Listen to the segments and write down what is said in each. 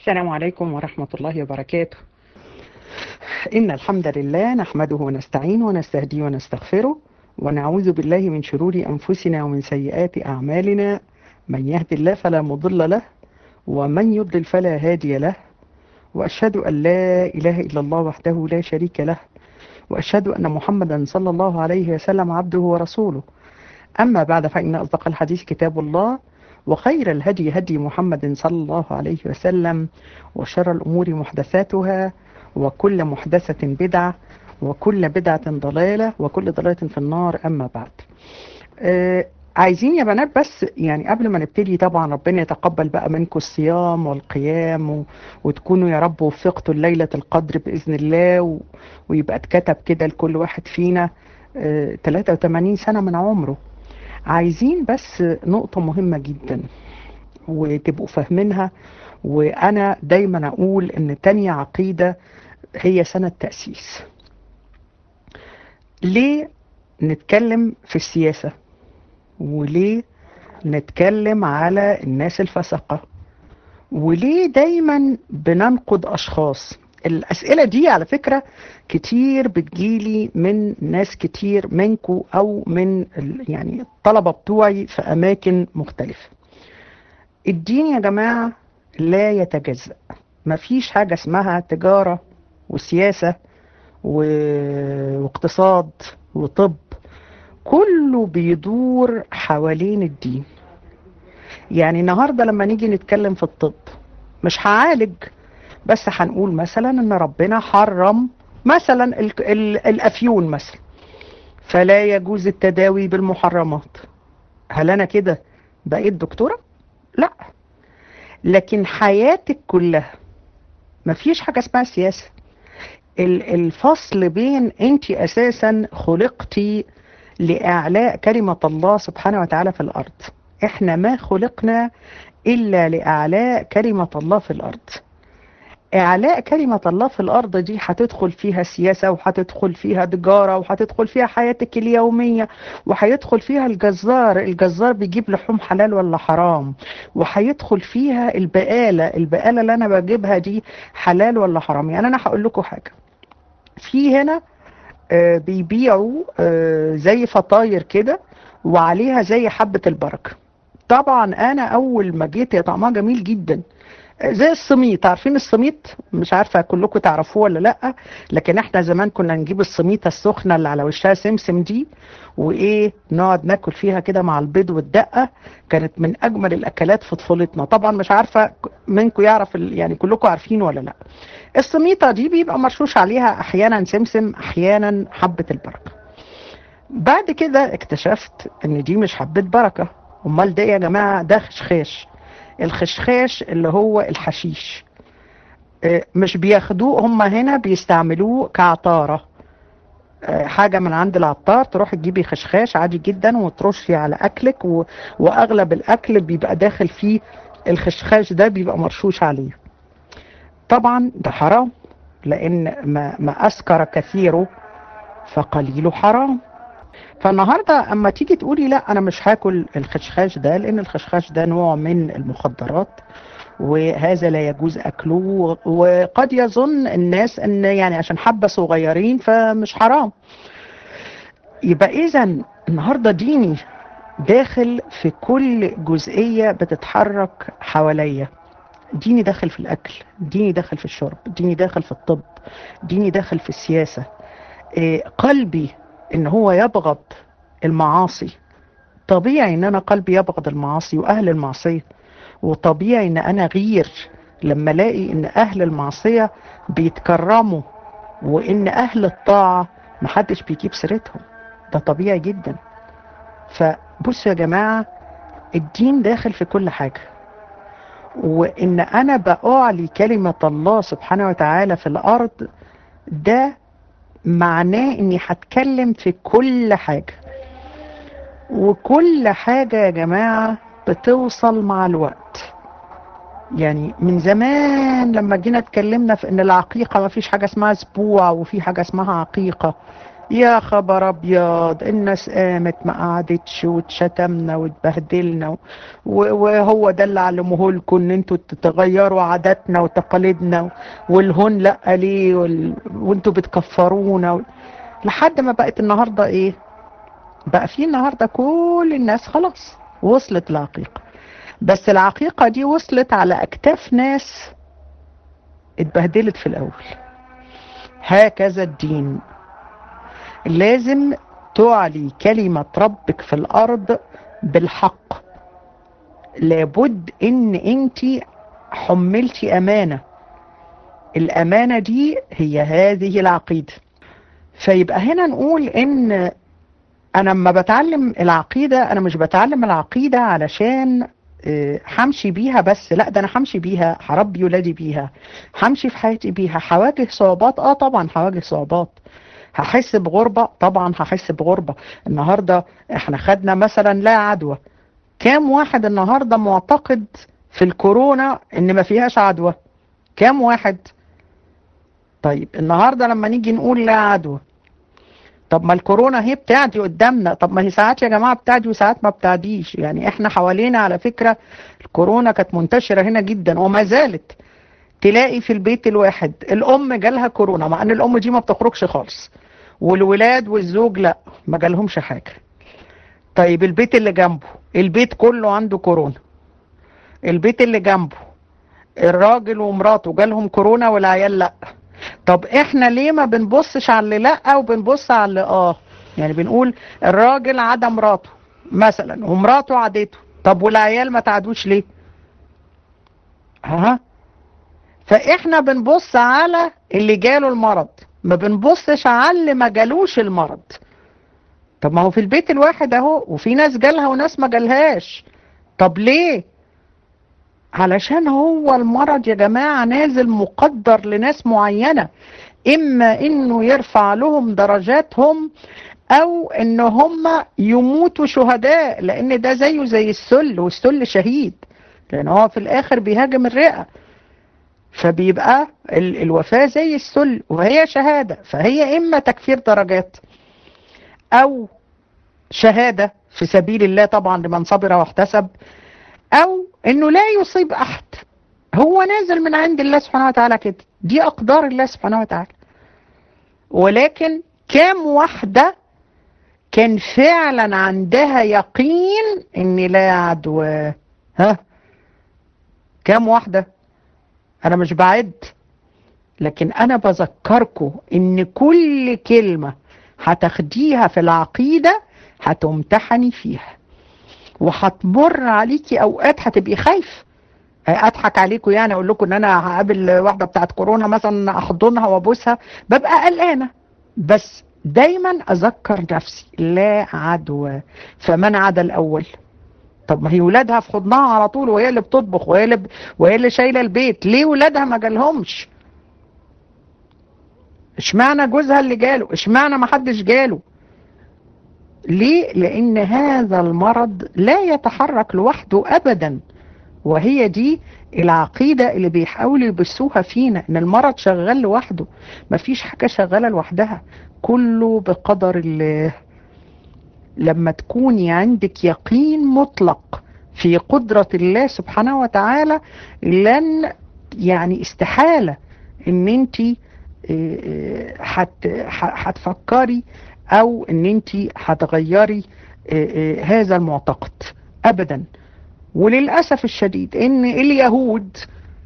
السلام عليكم ورحمة الله وبركاته إن الحمد لله نحمده ونستعينه ونستهديه ونستغفره ونعوذ بالله من شرور أنفسنا ومن سيئات أعمالنا من يهد الله فلا مضل له ومن يضلل فلا هادي له وأشهد أن لا إله إلا الله وحده لا شريك له وأشهد أن محمدا صلى الله عليه وسلم عبده ورسوله أما بعد فإن أصدق الحديث كتاب الله وخير الهدي هدي محمد صلى الله عليه وسلم وشر الأمور محدثاتها وكل محدثة بدعة وكل بدعة ضلالة وكل ضلالة في النار أما بعد آه عايزين يا بنات بس يعني قبل ما نبتدي طبعا ربنا يتقبل بقى منكم الصيام والقيام و... وتكونوا يا رب وفقتوا ليلة القدر بإذن الله و... ويبقى اتكتب كده لكل واحد فينا آه 83 سنة من عمره عايزين بس نقطة مهمة جدا وتبقوا فاهمينها وأنا دايما أقول إن تانية عقيدة هي سنة تأسيس ليه نتكلم في السياسة وليه نتكلم على الناس الفسقة وليه دايما بننقد أشخاص الأسئلة دي على فكرة كتير بتجيلي من ناس كتير منكو أو من يعني الطلبة بتوعي في أماكن مختلفة الدين يا جماعة لا يتجزأ مفيش حاجة اسمها تجارة وسياسة و... واقتصاد وطب كله بيدور حوالين الدين يعني النهاردة لما نيجي نتكلم في الطب مش هعالج بس هنقول مثلا ان ربنا حرم مثلا ال ال الافيون مثلا فلا يجوز التداوي بالمحرمات هل انا كده بقيت دكتورة لا لكن حياتك كلها مفيش حاجة اسمها سياسة الفصل بين انت اساسا خلقتي لاعلاء كلمة الله سبحانه وتعالى في الارض احنا ما خلقنا الا لاعلاء كلمة الله في الارض إعلاء كلمة الله في الأرض دي هتدخل فيها سياسة وهتدخل فيها تجارة وهتدخل فيها حياتك اليومية وهيدخل فيها الجزار الجزار بيجيب لحوم حلال ولا حرام وهيدخل فيها البقالة البقالة اللي أنا بجيبها دي حلال ولا حرام يعني أنا هقول لكم حاجة في هنا آه بيبيعوا آه زي فطاير كده وعليها زي حبة البركة طبعا أنا أول ما جيت يا طعمها جميل جدا زي السميط عارفين السميط مش عارفه كلكم تعرفوه ولا لا لكن احنا زمان كنا نجيب السميطه السخنه اللي على وشها سمسم دي وايه نقعد ناكل فيها كده مع البيض والدقه كانت من اجمل الاكلات في طفولتنا طبعا مش عارفه منكم يعرف يعني كلكم عارفين ولا لا السميطه دي بيبقى مرشوش عليها احيانا سمسم احيانا حبه البركه بعد كده اكتشفت ان دي مش حبه بركه امال ده يا جماعه ده خشخاش الخشخاش اللي هو الحشيش مش بياخدوه هم هنا بيستعملوه كعطارة حاجة من عند العطار تروح تجيبي خشخاش عادي جدا وترشي على أكلك و... وأغلب الأكل بيبقى داخل فيه الخشخاش ده بيبقى مرشوش عليه طبعا ده حرام لأن ما, ما أسكر كثيره فقليله حرام فالنهارده اما تيجي تقولي لا انا مش هاكل الخشخاش ده لان الخشخاش ده نوع من المخدرات وهذا لا يجوز اكله وقد يظن الناس ان يعني عشان حبه صغيرين فمش حرام يبقى اذا النهارده ديني داخل في كل جزئيه بتتحرك حواليا ديني داخل في الاكل ديني داخل في الشرب ديني داخل في الطب ديني داخل في السياسه إيه قلبي ان هو يبغض المعاصي طبيعي ان انا قلبي يبغض المعاصي واهل المعصيه وطبيعي ان انا غير لما الاقي ان اهل المعصيه بيتكرموا وان اهل الطاعه محدش بيجيب سيرتهم ده طبيعي جدا فبصوا يا جماعه الدين داخل في كل حاجه وان انا باعلي كلمه الله سبحانه وتعالى في الارض ده معناه اني هتكلم في كل حاجة وكل حاجة يا جماعة بتوصل مع الوقت يعني من زمان لما جينا اتكلمنا في ان العقيقة ما فيش حاجة اسمها اسبوع وفي حاجة اسمها عقيقة يا خبر ابيض الناس قامت ما قعدتش واتشتمنا واتبهدلنا و- وهو ده اللي علموه لكم ان انتوا تغيروا عاداتنا وتقاليدنا والهون لا ليه وال... وانتوا بتكفرونا و... لحد ما بقت النهارده ايه بقى في النهارده كل الناس خلاص وصلت العقيقه بس العقيقه دي وصلت على اكتاف ناس اتبهدلت في الاول هكذا الدين لازم تعلي كلمة ربك في الأرض بالحق لابد ان انت حملتي أمانة الأمانة دي هي هذه العقيدة فيبقى هنا نقول ان انا لما بتعلم العقيدة انا مش بتعلم العقيدة علشان آه، همشي بيها بس لا ده انا همشي بيها هربي ولادي بيها همشي في حياتي بيها هواجه صعوبات اه طبعا هواجه صعوبات هحس بغربة طبعا هحس بغربة النهاردة احنا خدنا مثلا لا عدوى كام واحد النهاردة معتقد في الكورونا ان ما فيهاش عدوى كام واحد طيب النهاردة لما نيجي نقول لا عدوى طب ما الكورونا هي بتعدي قدامنا طب ما هي ساعات يا جماعة بتعدي وساعات ما بتعديش يعني احنا حوالينا على فكرة الكورونا كانت منتشرة هنا جدا وما زالت تلاقي في البيت الواحد الام جالها كورونا مع ان الام دي ما بتخرجش خالص والولاد والزوج لا ما جالهمش حاجة طيب البيت اللي جنبه البيت كله عنده كورونا البيت اللي جنبه الراجل ومراته جالهم كورونا والعيال لا طب احنا ليه ما بنبصش على اللي لا وبنبص على اللي اه يعني بنقول الراجل عدا مراته مثلا ومراته عدته طب والعيال ما تعدوش ليه ها فاحنا بنبص على اللي جاله المرض ما بنبصش على اللي ما جالوش المرض طب ما هو في البيت الواحد اهو وفي ناس جالها وناس ما جالهاش طب ليه علشان هو المرض يا جماعة نازل مقدر لناس معينة اما انه يرفع لهم درجاتهم او ان هم يموتوا شهداء لان ده زيه زي السل والسل شهيد لان هو في الاخر بيهاجم الرئة فبيبقى ال- الوفاة زي السل وهي شهادة فهي إما تكفير درجات أو شهادة في سبيل الله طبعا لمن صبر واحتسب أو إنه لا يصيب أحد هو نازل من عند الله سبحانه وتعالى كده دي أقدار الله سبحانه وتعالى ولكن كام واحدة كان فعلا عندها يقين إن لا عدوى ها كام واحدة انا مش بعد لكن انا بذكركم ان كل كلمة هتاخديها في العقيدة هتمتحني فيها وهتمر عليكي اوقات هتبقي خايف اضحك عليكم يعني اقول لكم ان انا هقابل واحده بتاعت كورونا مثلا احضنها وابوسها ببقى قلقانه بس دايما اذكر نفسي لا عدوى فمن عدا الاول طب ما هي ولادها في حضنها على طول وهي اللي بتطبخ وهي اللي ب... وهي اللي شايله البيت ليه ولادها ما جالهمش اشمعنى جوزها اللي جاله اشمعنى ما حدش جاله ليه لان هذا المرض لا يتحرك لوحده ابدا وهي دي العقيدة اللي بيحاولوا يبثوها فينا ان المرض شغال لوحده مفيش حاجة شغالة لوحدها كله بقدر الله لما تكوني عندك يقين مطلق في قدرة الله سبحانه وتعالى لن يعني استحالة ان انت هتفكري او ان انت هتغيري هذا المعتقد ابدا وللأسف الشديد ان اليهود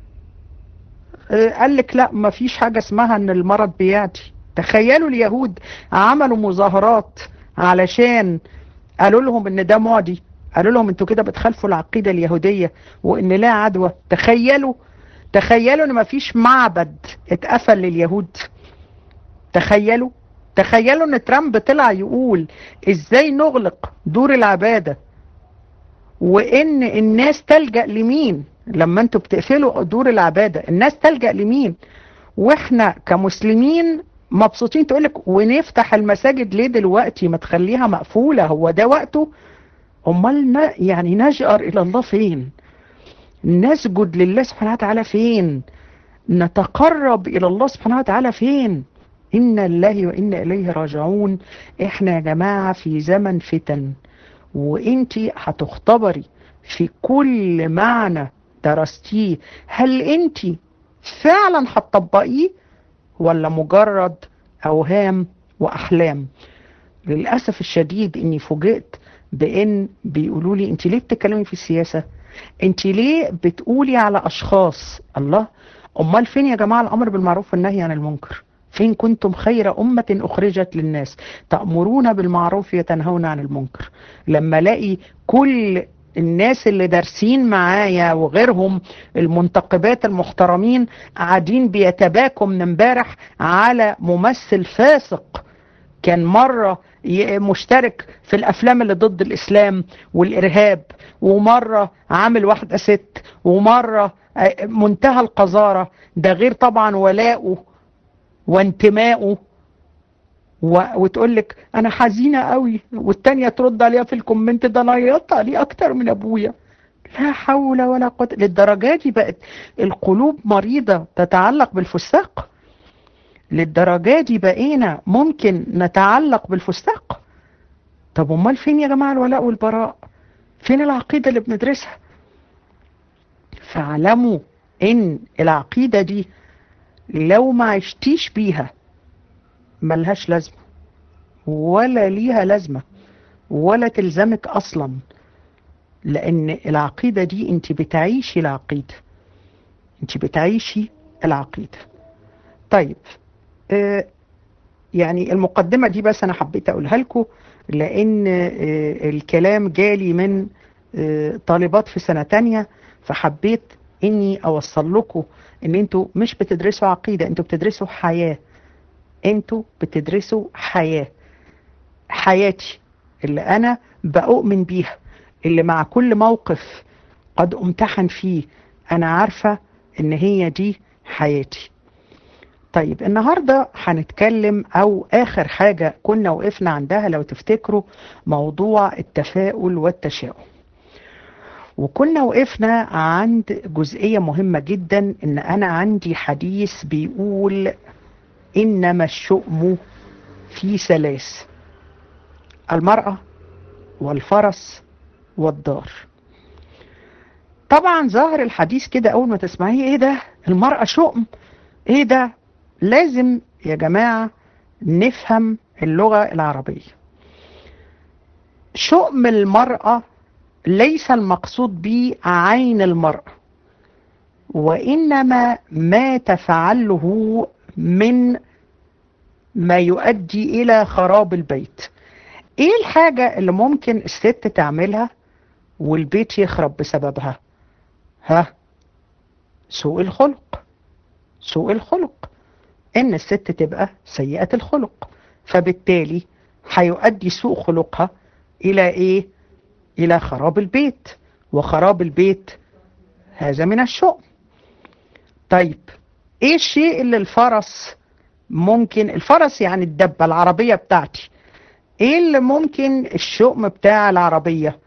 قال لك لا ما فيش حاجة اسمها ان المرض بيعدي تخيلوا اليهود عملوا مظاهرات علشان قالوا لهم ان ده معدي قالوا لهم انتوا كده بتخالفوا العقيدة اليهودية وان لا عدوى تخيلوا تخيلوا ان مفيش معبد اتقفل لليهود تخيلوا تخيلوا ان ترامب طلع يقول ازاي نغلق دور العبادة وان الناس تلجأ لمين لما انتوا بتقفلوا دور العبادة الناس تلجأ لمين واحنا كمسلمين مبسوطين تقولك ونفتح المساجد ليه دلوقتي ما تخليها مقفولة هو ده وقته امال يعني نجأر الى الله فين نسجد لله سبحانه وتعالى فين نتقرب الى الله سبحانه وتعالى فين إنا الله وإنا إليه راجعون إحنا يا جماعة في زمن فتن وإنتي هتختبري في كل معنى درستيه هل إنتي فعلا هتطبقيه ولا مجرد أوهام وأحلام للأسف الشديد إني فوجئت بإن بيقولوا لي أنت ليه بتتكلمي في السياسة أنت ليه بتقولي على أشخاص الله أمال فين يا جماعة الأمر بالمعروف والنهي عن المنكر فين كنتم خير أمة أخرجت للناس تأمرون بالمعروف وتنهون عن المنكر لما الاقي كل الناس اللي دارسين معايا وغيرهم المنتقبات المحترمين قاعدين بيتباكوا من امبارح على ممثل فاسق كان مرة مشترك في الافلام اللي ضد الاسلام والارهاب ومرة عامل واحدة ست ومرة منتهى القذارة ده غير طبعا ولاؤه وانتمائه و... وتقول لك انا حزينه قوي والتانيه ترد عليها في الكومنت ده انا عيطت عليه اكتر من ابويا لا حول ولا قوه للدرجه دي بقت القلوب مريضه تتعلق بالفساق للدرجه دي بقينا ممكن نتعلق بالفساق طب امال فين يا جماعه الولاء والبراء فين العقيده اللي بندرسها فاعلموا ان العقيده دي لو ما عشتيش بيها ملهاش لازمة ولا ليها لازمة ولا تلزمك أصلا لأن العقيدة دي أنت بتعيشي العقيدة أنت بتعيشي العقيدة طيب آه يعني المقدمة دي بس أنا حبيت أقولها لكم لأن آه الكلام جالي من آه طالبات في سنة تانية فحبيت إني أوصل لكم إن أنتوا مش بتدرسوا عقيدة أنتوا بتدرسوا حياة انتوا بتدرسوا حياة حياتي اللي انا بأؤمن بيها اللي مع كل موقف قد امتحن فيه انا عارفة ان هي دي حياتي طيب النهاردة هنتكلم او اخر حاجة كنا وقفنا عندها لو تفتكروا موضوع التفاؤل والتشاؤم وكنا وقفنا عند جزئية مهمة جدا ان انا عندي حديث بيقول إنما الشؤم في ثلاث المرأة والفرس والدار طبعا ظاهر الحديث كده أول ما تسمعيه إيه ده المرأة شؤم إيه ده لازم يا جماعة نفهم اللغة العربية شؤم المرأة ليس المقصود به عين المرأة وإنما ما تفعله من ما يؤدي إلى خراب البيت إيه الحاجة اللي ممكن الست تعملها والبيت يخرب بسببها ها سوء الخلق سوء الخلق إن الست تبقى سيئة الخلق فبالتالي هيؤدي سوء خلقها إلى إيه إلى خراب البيت وخراب البيت هذا من الشؤم طيب ايه الشيء اللي الفرس ممكن الفرس يعني الدبة العربية بتاعتي ايه اللي ممكن الشؤم بتاع العربية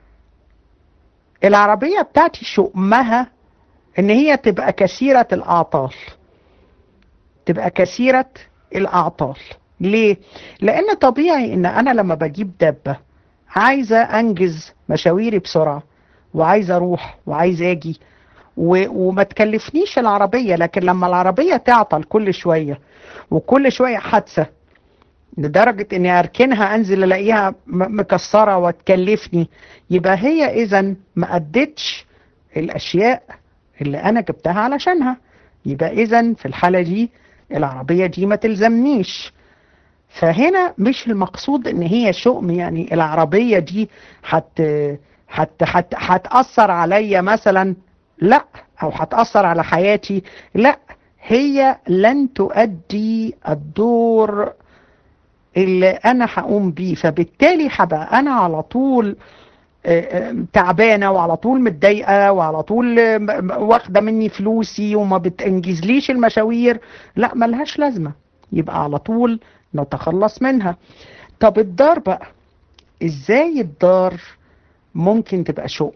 العربية بتاعتي شؤمها ان هي تبقى كثيرة الاعطال تبقى كثيرة الاعطال ليه لان طبيعي ان انا لما بجيب دبة عايزة انجز مشاويري بسرعة وعايزة اروح وعايزة اجي وما تكلفنيش العربية لكن لما العربية تعطل كل شوية وكل شوية حادثة لدرجة اني اركنها انزل الاقيها مكسرة وتكلفني يبقى هي اذا ما ادتش الاشياء اللي انا جبتها علشانها يبقى اذا في الحالة دي العربية دي ما تلزمنيش فهنا مش المقصود ان هي شؤم يعني العربية دي هت حت حت هتأثر عليا مثلا لا او هتأثر على حياتي لا هي لن تؤدي الدور اللي انا هقوم بيه فبالتالي هبقى انا على طول تعبانة وعلى طول متضايقة وعلى طول واخدة مني فلوسي وما بتنجزليش المشاوير لا ملهاش لازمة يبقى على طول نتخلص منها طب الدار بقى ازاي الدار ممكن تبقى شؤم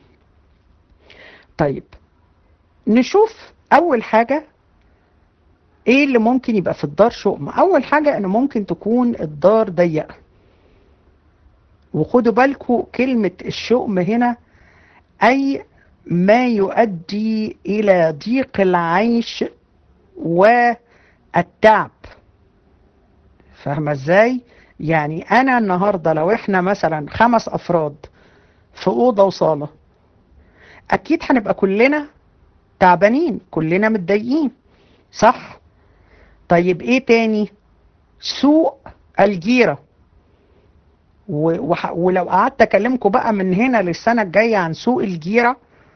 طيب نشوف اول حاجة ايه اللي ممكن يبقى في الدار شؤم اول حاجة ان ممكن تكون الدار ضيقة وخدوا بالكم كلمة الشؤم هنا اي ما يؤدي الى ضيق العيش والتعب فاهمة ازاي يعني انا النهاردة لو احنا مثلا خمس افراد في اوضة وصالة اكيد هنبقى كلنا تعبانين كلنا متضايقين صح طيب ايه تاني سوء الجيرة و- وح- ولو قعدت اكلمكم بقى من هنا للسنة الجاية عن سوء الجيرة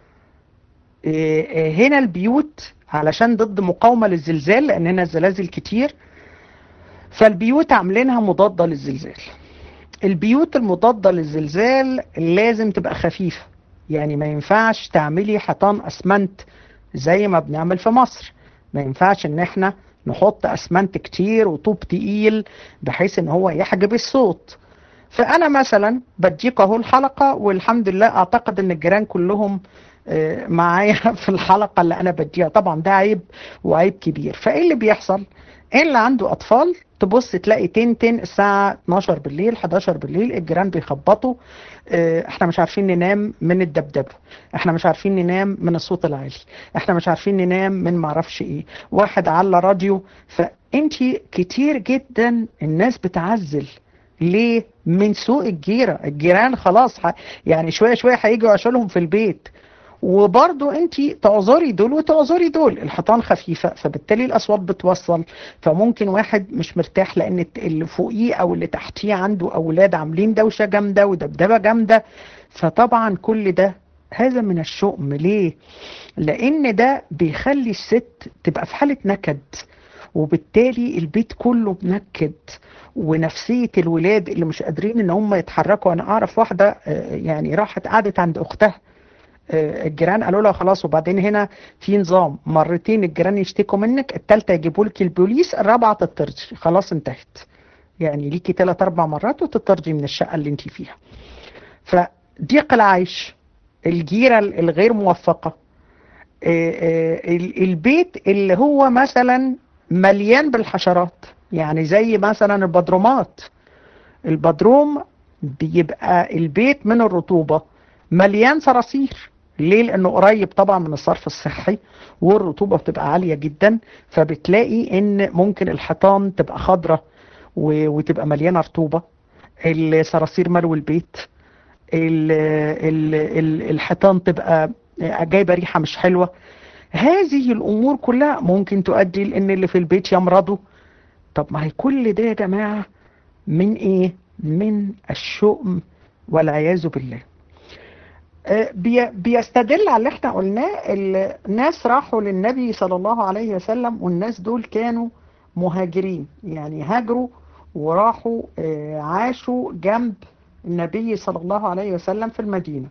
إيه، إيه، هنا البيوت علشان ضد مقاومة للزلزال لان هنا الزلازل كتير فالبيوت عاملينها مضادة للزلزال البيوت المضادة للزلزال لازم تبقى خفيفة يعني ما ينفعش تعملي حيطان اسمنت زي ما بنعمل في مصر ما ينفعش ان احنا نحط اسمنت كتير وطوب تقيل بحيث ان هو يحجب الصوت فانا مثلا بديك اهو الحلقة والحمد لله اعتقد ان الجيران كلهم آه، معايا في الحلقة اللي انا بديها طبعا ده عيب وعيب كبير فايه اللي بيحصل ايه اللي عنده اطفال تبص تلاقي تن تن الساعة 12 بالليل 11 بالليل الجيران بيخبطوا آه، احنا مش عارفين ننام من الدبدبة احنا مش عارفين ننام من الصوت العالي احنا مش عارفين ننام من معرفش ايه واحد على راديو فانتي كتير جدا الناس بتعزل ليه من سوء الجيرة الجيران خلاص ح... يعني شوية شوية هيجوا يعشلهم في البيت وبرضو انت تعذري دول وتعذري دول الحيطان خفيفة فبالتالي الاصوات بتوصل فممكن واحد مش مرتاح لان الت- اللي فوقيه او اللي تحتيه عنده اولاد عاملين دوشة جامدة ودبدبة جامدة فطبعا كل ده هذا من الشؤم ليه لان ده بيخلي الست تبقى في حالة نكد وبالتالي البيت كله منكد ونفسية الولاد اللي مش قادرين ان هم يتحركوا انا اعرف واحدة آه، يعني راحت قعدت عند اختها آه، الجيران قالوا لها خلاص وبعدين هنا في نظام مرتين الجيران يشتكوا منك التالتة يجيبوا لك البوليس الرابعة تطردي خلاص انتهت يعني ليكي ثلاث اربع مرات وتطردي من الشقة اللي انت فيها فضيق العيش الجيرة الغير موفقة آه، آه، ال- البيت اللي هو مثلا مليان بالحشرات يعني زي مثلا البدرومات البدروم بيبقى البيت من الرطوبة مليان صراصير ليه لانه قريب طبعا من الصرف الصحي والرطوبة بتبقى عالية جدا فبتلاقي ان ممكن الحيطان تبقى خضرة و- وتبقى مليانة رطوبة الصراصير ملو البيت ال- ال- ال- الحيطان تبقى جايبة ريحة مش حلوة هذه الامور كلها ممكن تؤدي لان اللي في البيت يمرضوا طب ما هي كل ده يا جماعة من ايه من الشؤم والعياذ بالله آه، بي- بيستدل على اللي احنا قلناه الناس راحوا للنبي صلى الله عليه وسلم والناس دول كانوا مهاجرين يعني هاجروا وراحوا آه، عاشوا جنب النبي صلى الله عليه وسلم في المدينة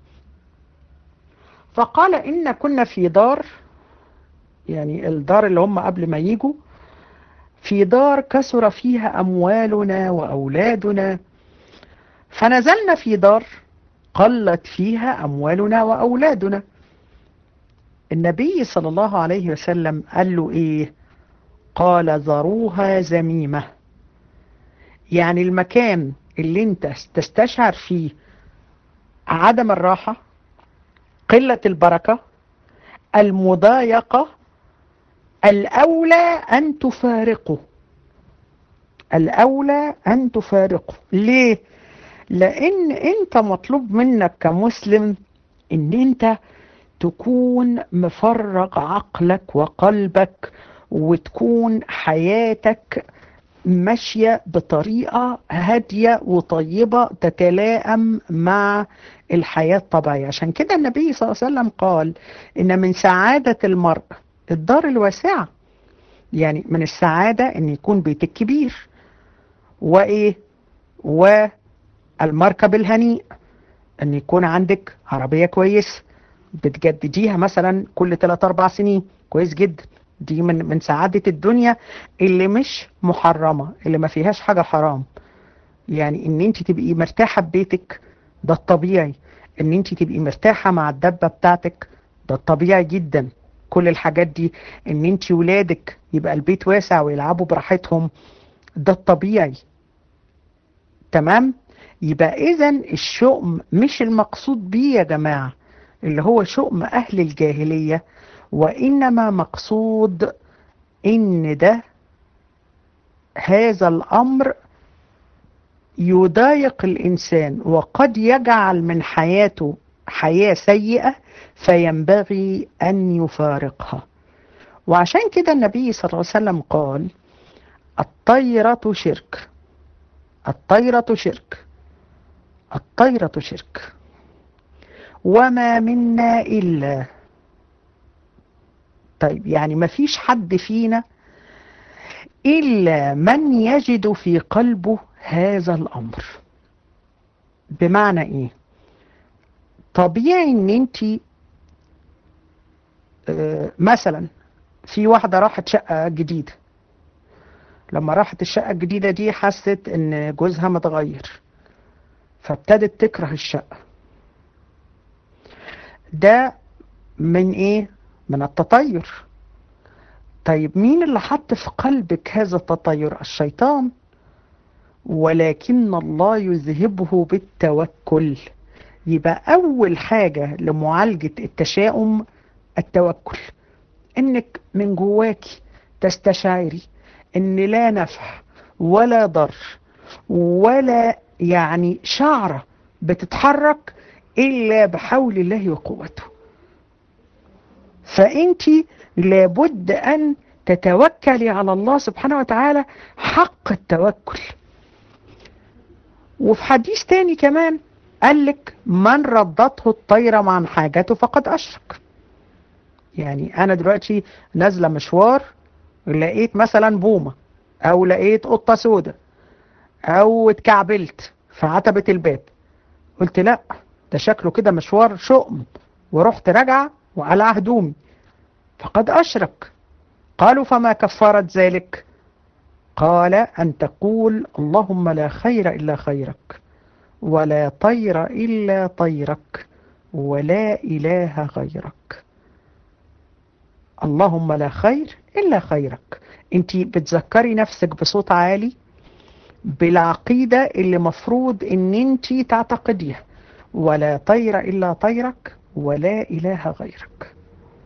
فقال إن كنا في دار يعني الدار اللي هم قبل ما يجوا في دار كثر فيها أموالنا وأولادنا فنزلنا في دار قلت فيها أموالنا وأولادنا النبي صلى الله عليه وسلم قال له إيه قال ذروها زميمة يعني المكان اللي انت تستشعر فيه عدم الراحة قلة البركة المضايقة الأولى أن تفارقه الأولى أن تفارقه ليه؟ لأن أنت مطلوب منك كمسلم أن أنت تكون مفرغ عقلك وقلبك وتكون حياتك ماشية بطريقة هادية وطيبة تتلائم مع الحياة الطبيعية عشان كده النبي صلى الله عليه وسلم قال إن من سعادة المرء الدار الواسعة يعني من السعادة إن يكون بيتك كبير وإيه والمركب الهنيء إن يكون عندك عربية كويس بتجدديها مثلا كل 3 4 سنين كويس جدا دي من من سعادة الدنيا اللي مش محرمة اللي ما فيهاش حاجة حرام يعني ان انت تبقي مرتاحة ببيتك ده الطبيعي ان انت تبقي مرتاحة مع الدبة بتاعتك ده الطبيعي جدا كل الحاجات دي ان انت ولادك يبقى البيت واسع ويلعبوا براحتهم ده الطبيعي تمام يبقى اذا الشؤم مش المقصود بيه يا جماعة اللي هو شؤم اهل الجاهلية وانما مقصود ان ده هذا الامر يضايق الانسان وقد يجعل من حياته حياة سيئة فينبغي ان يفارقها وعشان كده النبي صلى الله عليه وسلم قال الطيرة شرك الطيرة شرك الطيرة شرك وما منا إلا طيب يعني ما فيش حد فينا إلا من يجد في قلبه هذا الأمر بمعنى إيه طبيعي إن أنت مثلا في واحدة راحت شقة جديدة لما راحت الشقة الجديدة دي حست إن جوزها متغير فابتدت تكره الشقة ده من ايه من التطير طيب مين اللي حط في قلبك هذا التطير الشيطان ولكن الله يذهبه بالتوكل يبقى اول حاجة لمعالجة التشاؤم التوكل انك من جواكي تستشعري ان لا نفع ولا ضر ولا يعني شعرة بتتحرك إلا بحول الله وقوته فأنت لابد أن تتوكلي على الله سبحانه وتعالى حق التوكل وفي حديث تاني كمان قال لك من ردته الطيرة عن حاجته فقد أشرك يعني أنا دلوقتي نازلة مشوار لقيت مثلا بومة أو لقيت قطة سودة او اتكعبلت في عتبة الباب قلت لا ده شكله كده مشوار شؤم ورحت راجعة وقلع هدومي فقد أشرك قالوا فما كفارة ذلك قال أن تقول اللهم لا خير إلا خيرك ولا طير إلا طيرك ولا إله غيرك اللهم لا خير إلا خيرك انت بتذكري نفسك بصوت عالي بالعقيدة اللي مفروض ان انت تعتقديها ولا طير الا طيرك ولا اله غيرك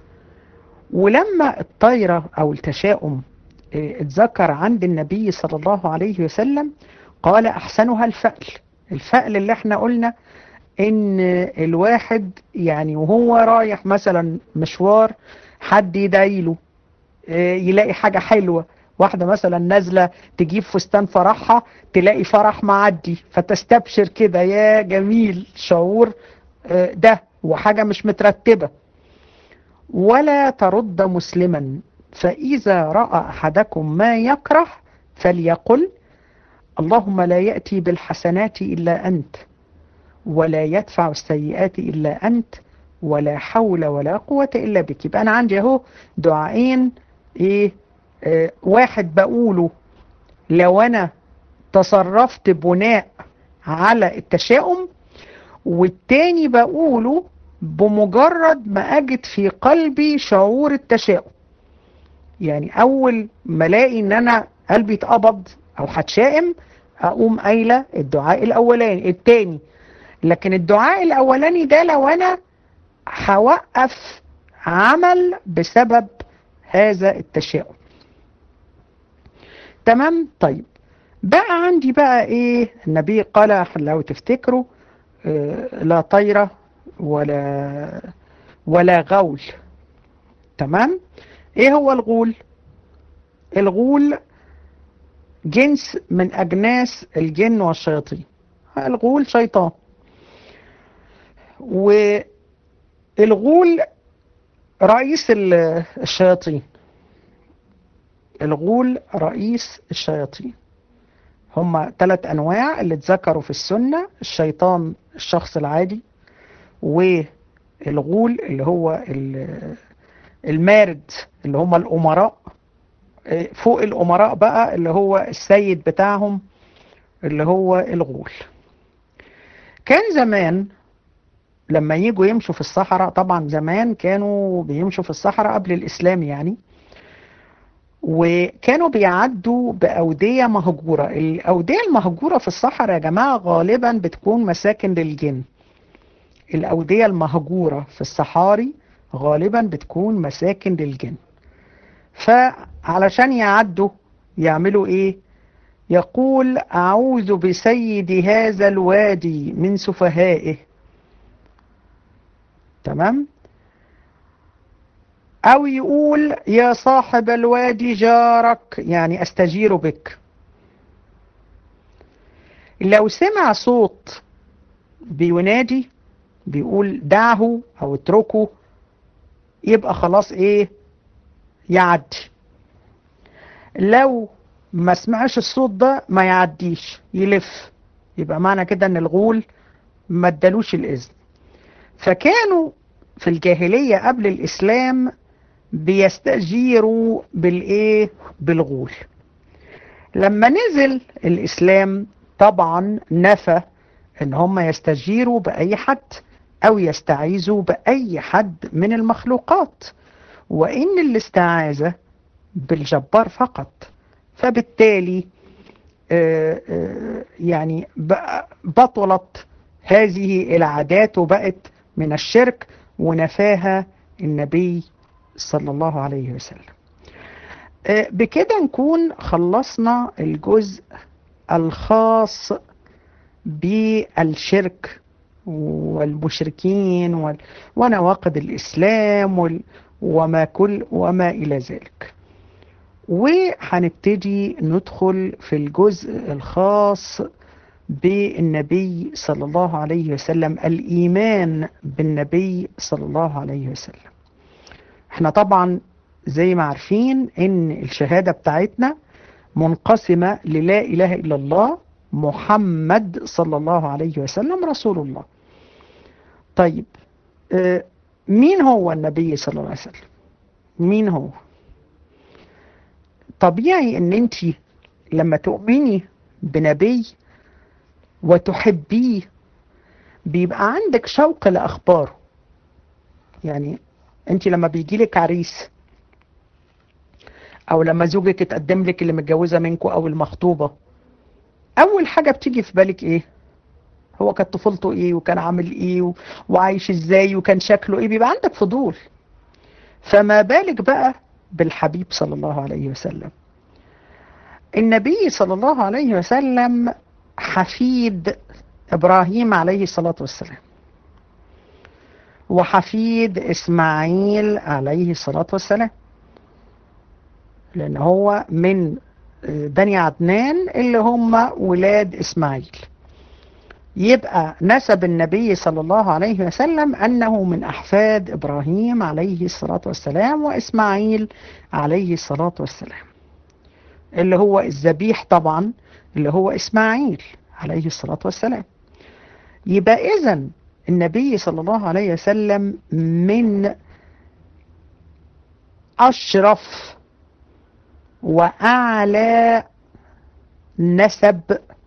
ولما الطيرة او التشاؤم اتذكر عند النبي صلى الله عليه وسلم قال احسنها الفأل الفأل اللي احنا قلنا ان الواحد يعني وهو رايح مثلا مشوار حد يدعيله يلاقي حاجة حلوة واحدة مثلا نازلة تجيب فستان فرحها تلاقي فرح معدي فتستبشر كده يا جميل شعور ده وحاجة مش مترتبة ولا ترد مسلما فإذا رأى أحدكم ما يكره فليقل اللهم لا يأتي بالحسنات إلا أنت ولا يدفع السيئات إلا أنت ولا حول ولا قوة إلا بك يبقى أنا عندي أهو دعائين إيه آه واحد بقوله لو أنا تصرفت بناء على التشاؤم والتاني بقوله بمجرد ما أجد في قلبي شعور التشاؤم يعني أول ما ألاقي إن أنا قلبي اتقبض أو هتشائم أقوم قايلة الدعاء الأولاني التاني لكن الدعاء الأولاني ده لو أنا هوقف عمل بسبب هذا التشاؤم تمام طيب بقى عندي بقى ايه النبي قال لو تفتكروا اه لا طيرة ولا ولا غول تمام ايه هو الغول الغول جنس من اجناس الجن والشياطين الغول شيطان والغول رئيس الشياطين الغول رئيس الشياطين هما ثلاث انواع اللي اتذكروا في السنة الشيطان الشخص العادي والغول اللي هو المارد اللي هما الامراء فوق الامراء بقى اللي هو السيد بتاعهم اللي هو الغول كان زمان لما يجوا يمشوا في الصحراء طبعا زمان كانوا بيمشوا في الصحراء قبل الإسلام يعني وكانوا بيعدوا بأودية مهجورة الأودية المهجورة في الصحراء يا جماعة غالبا بتكون مساكن للجن الأودية المهجورة في الصحاري غالبا بتكون مساكن للجن فعلشان يعدوا يعملوا ايه يقول أعوذ بسيد هذا الوادي من سفهائه تمام أو يقول يا صاحب الوادي جارك يعني أستجير بك لو سمع صوت بينادي بيقول دعه أو اتركه يبقى خلاص إيه يعدي لو ما سمعش الصوت ده ما يعديش يلف يبقى معنى كده ان الغول ما ادالوش الاذن فكانوا في الجاهلية قبل الاسلام بيستجيروا بالايه بالغول لما نزل الاسلام طبعا نفى ان هم يستجيروا باي حد او يستعيذوا باي حد من المخلوقات وان الاستعاذة بالجبار فقط فبالتالي يعني بطلت هذه العادات وبقت من الشرك ونفاها النبي صلى الله عليه وسلم بكده نكون خلصنا الجزء الخاص بالشرك والمشركين ونواقض الإسلام وما كل وما إلى ذلك وهنبتدي ندخل في الجزء الخاص بالنبي صلى الله عليه وسلم الإيمان بالنبي صلى الله عليه وسلم احنا طبعا زي ما عارفين ان الشهادة بتاعتنا منقسمة للا إله إلا الله محمد صلى الله عليه وسلم رسول الله طيب اه مين هو النبي صلى الله عليه وسلم مين هو طبيعي ان انت لما تؤمني بنبي وتحبيه بيبقى عندك شوق لاخباره يعني انت لما بيجي لك عريس او لما زوجك اتقدم لك اللي متجوزه منكم او المخطوبه اول حاجه بتيجي في بالك ايه هو كانت طفولته ايه وكان عامل ايه و... وعايش ازاي وكان شكله ايه بيبقى عندك فضول فما بالك بقى بالحبيب صلى الله عليه وسلم النبي صلى الله عليه وسلم حفيد إبراهيم عليه الصلاة والسلام وحفيد إسماعيل عليه الصلاة والسلام لأن هو من بني عدنان اللي هم ولاد إسماعيل يبقى نسب النبي صلى الله عليه وسلم أنه من أحفاد إبراهيم عليه الصلاة والسلام وإسماعيل عليه الصلاة والسلام اللي هو الذبيح طبعا اللي هو إسماعيل عليه الصلاة والسلام يبقى إذن النبي صلى الله عليه وسلم من أشرف وأعلى نسب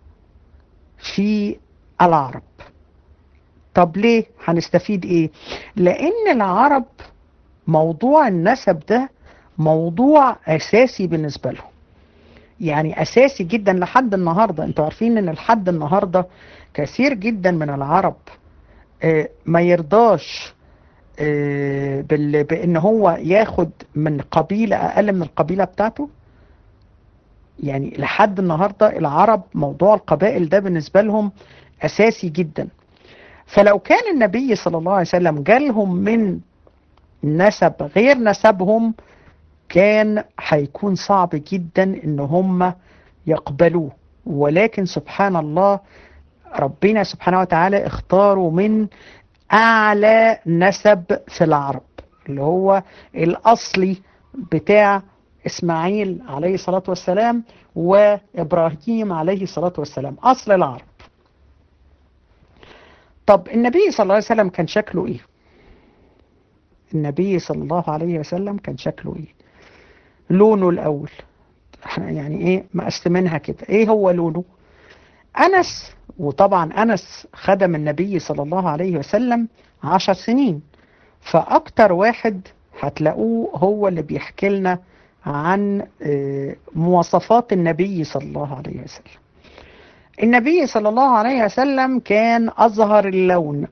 في العرب طب ليه هنستفيد ايه لان العرب موضوع النسب ده موضوع اساسي بالنسبة لهم يعني اساسي جدا لحد النهاردة انتوا عارفين ان لحد النهاردة كثير جدا من العرب ما يرضاش بان هو ياخد من قبيلة اقل من القبيلة بتاعته يعني لحد النهاردة العرب موضوع القبائل ده بالنسبة لهم أساسي جدا فلو كان النبي صلى الله عليه وسلم جالهم من نسب غير نسبهم كان هيكون صعب جدا ان هم يقبلوه ولكن سبحان الله ربنا سبحانه وتعالى اختاروا من اعلى نسب في العرب اللي هو الاصلي بتاع اسماعيل عليه الصلاة والسلام وابراهيم عليه الصلاة والسلام اصل العرب طب النبي صلى الله عليه وسلم كان شكله ايه النبي صلى الله عليه وسلم كان شكله ايه لونه الاول احنا يعني ايه مقسمينها كده ايه هو لونه انس وطبعا أنس خدم النبي صلى الله عليه وسلم عشر سنين فأكتر واحد هتلاقوه هو اللي بيحكي لنا عن مواصفات النبي صلى الله عليه وسلم النبي صلى الله عليه وسلم كان أظهر اللون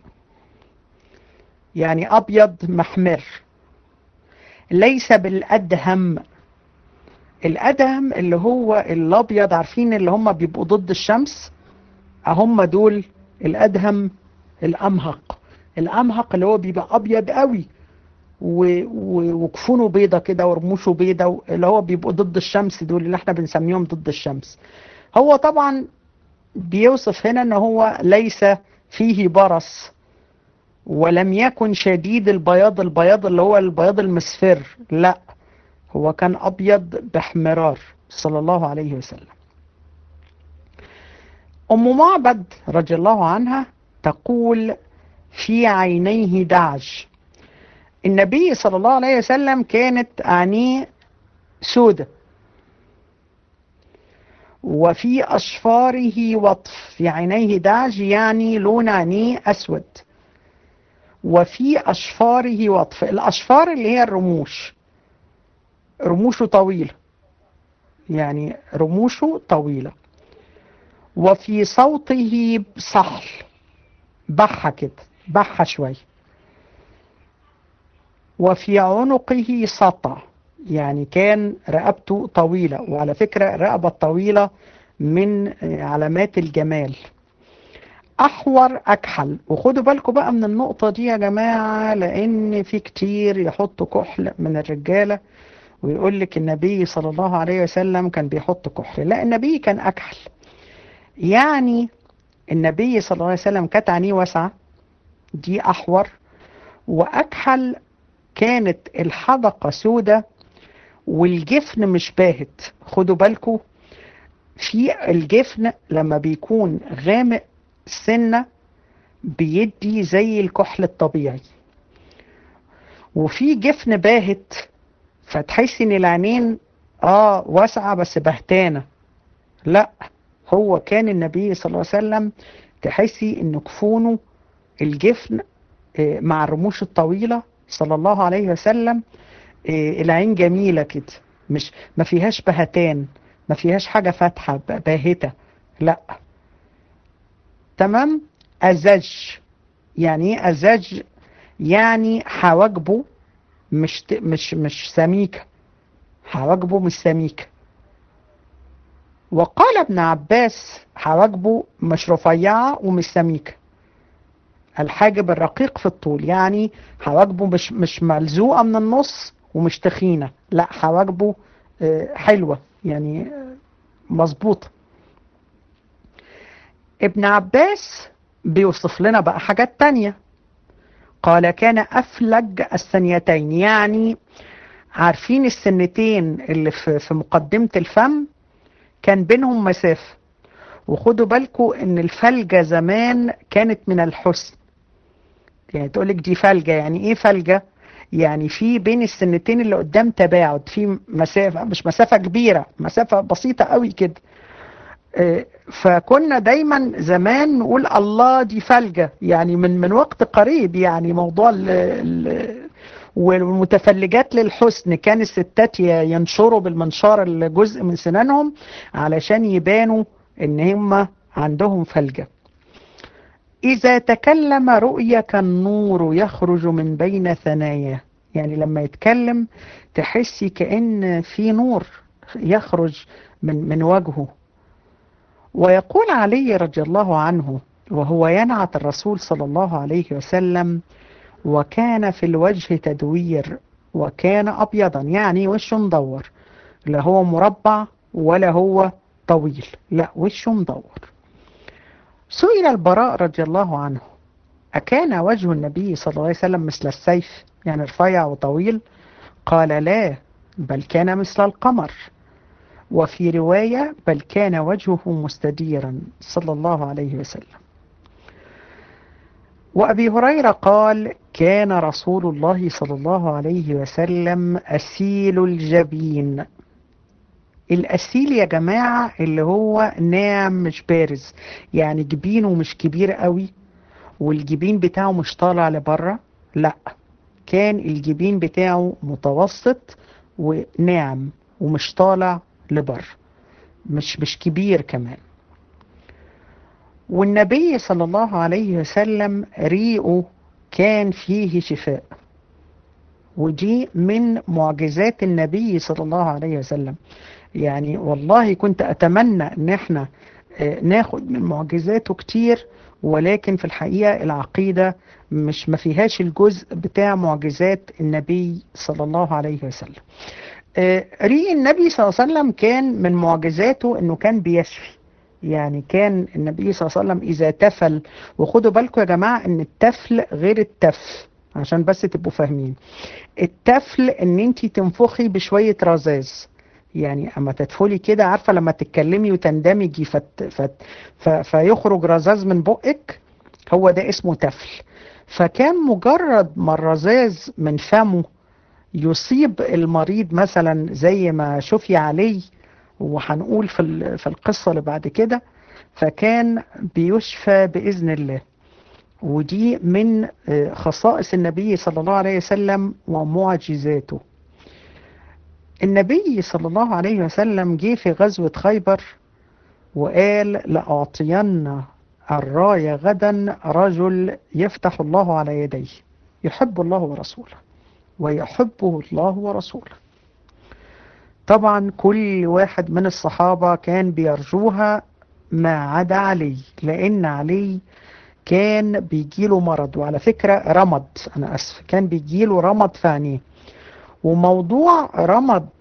يعني أبيض محمر ليس بالأدهم الأدهم اللي هو الأبيض عارفين اللي هم بيبقوا ضد الشمس هم دول الأدهم الأمهق الأمهق اللي هو بيبقى أبيض قوي وكفونه بيضة كده ورموشه بيضة اللي هو بيبقوا ضد الشمس دول اللي احنا بنسميهم ضد الشمس هو طبعا بيوصف هنا ان هو ليس فيه برص ولم يكن شديد البياض البياض اللي هو البياض المصفر لا هو كان أبيض باحمرار صلى الله عليه وسلم أم معبد رضي الله عنها تقول في عينيه دعج النبي صلى الله عليه وسلم كانت عينيه سودة وفي أشفاره وطف في عينيه دعج يعني لون عينيه أسود وفي أشفاره وطف الأشفار اللي هي الرموش رموشه طويلة يعني رموشه طويلة وفي صوته صحل بحة كده بحة شوية وفي عنقه سطع يعني كان رقبته طويلة وعلى فكرة رقبة الطويلة من علامات الجمال أحور أكحل وخدوا بالكم بقى من النقطة دي يا جماعة لأن في كتير يحطوا كحل من الرجالة ويقول لك النبي صلى الله عليه وسلم كان بيحط كحل لا النبي كان أكحل يعني النبي صلى الله عليه وسلم كانت عينيه واسعة دي أحور وأكحل كانت الحدقة سودة والجفن مش باهت خدوا بالكم في الجفن لما بيكون غامق سنة بيدي زي الكحل الطبيعي وفي جفن باهت فتحس ان العينين اه واسعة بس بهتانة لا هو كان النبي صلى الله عليه وسلم تحسي ان كفونه الجفن آه مع الرموش الطويلة صلى الله عليه وسلم آه العين جميلة كده مش ما فيهاش بهتان ما فيهاش حاجة فاتحة باهتة لا تمام أزج يعني ايه أزج يعني حواجبه مش مش مش سميكة حواجبه مش سميكة وقال ابن عباس حواجبه مش رفيعة ومش سميكة الحاجب الرقيق في الطول يعني حواجبه مش مش ملزوقة من النص ومش تخينة لا حواجبه حلوة يعني مظبوطة ابن عباس بيوصف لنا بقى حاجات تانية قال كان أفلج الثنيتين يعني عارفين السنتين اللي في, في مقدمة الفم كان بينهم مسافة وخدوا بالكم ان الفلجة زمان كانت من الحسن يعني تقولك دي فلجة يعني ايه فلجة يعني في بين السنتين اللي قدام تباعد في مسافة مش مسافة كبيرة مسافة بسيطة قوي كده فكنا دايما زمان نقول الله دي فلجة يعني من من وقت قريب يعني موضوع ال ال والمتفلجات للحسن كان الستات ينشروا بالمنشار الجزء من سنانهم علشان يبانوا ان هم عندهم فلجة إذا تكلم رؤيا كالنور يخرج من بين ثناياه يعني لما يتكلم تحسي كأن في نور يخرج من من وجهه ويقول علي رضي الله عنه وهو ينعت الرسول صلى الله عليه وسلم وكان في الوجه تدوير وكان أبيضا يعني وشه مدور لا هو مربع ولا هو طويل لا وشه مدور سئل البراء رضي الله عنه أكان وجه النبي صلى الله عليه وسلم مثل السيف يعني رفيع وطويل قال لا بل كان مثل القمر وفي رواية بل كان وجهه مستديرا صلى الله عليه وسلم وأبي هريرة قال كان رسول الله صلى الله عليه وسلم أسيل الجبين الأسيل يا جماعة اللي هو ناعم مش بارز يعني جبينه مش كبير قوي والجبين بتاعه مش طالع لبره لا كان الجبين بتاعه متوسط وناعم ومش طالع لبره مش مش كبير كمان والنبي صلى الله عليه وسلم ريقه كان فيه شفاء ودي من معجزات النبي صلى الله عليه وسلم يعني والله كنت أتمنى ان احنا ناخد من معجزاته كتير ولكن في الحقيقة العقيدة مش ما فيهاش الجزء بتاع معجزات النبي صلى الله عليه وسلم ريق النبي صلى الله عليه وسلم كان من معجزاته انه كان بيشفي يعني كان النبي صلى الله عليه وسلم اذا تفل وخدوا بالكم يا جماعة ان التفل غير التف عشان بس تبقوا فاهمين التفل ان انت تنفخي بشوية رذاذ يعني اما تدخلي كده عارفه لما تتكلمي وتندمجي فت فت ف فيخرج رذاذ من بقك هو ده اسمه تفل فكان مجرد ما الرذاذ من فمه يصيب المريض مثلا زي ما شفي عليه وهنقول في في القصه اللي بعد كده فكان بيشفى باذن الله ودي من خصائص النبي صلى الله عليه وسلم ومعجزاته النبي صلى الله عليه وسلم جه في غزوة خيبر وقال لأعطين الراية غدا رجل يفتح الله على يديه يحب الله ورسوله ويحبه الله ورسوله طبعا كل واحد من الصحابة كان بيرجوها ما عدا علي لأن علي كان بيجيله مرض وعلى فكرة رمض أنا أسف كان بيجيله رمض في عينيه وموضوع رمض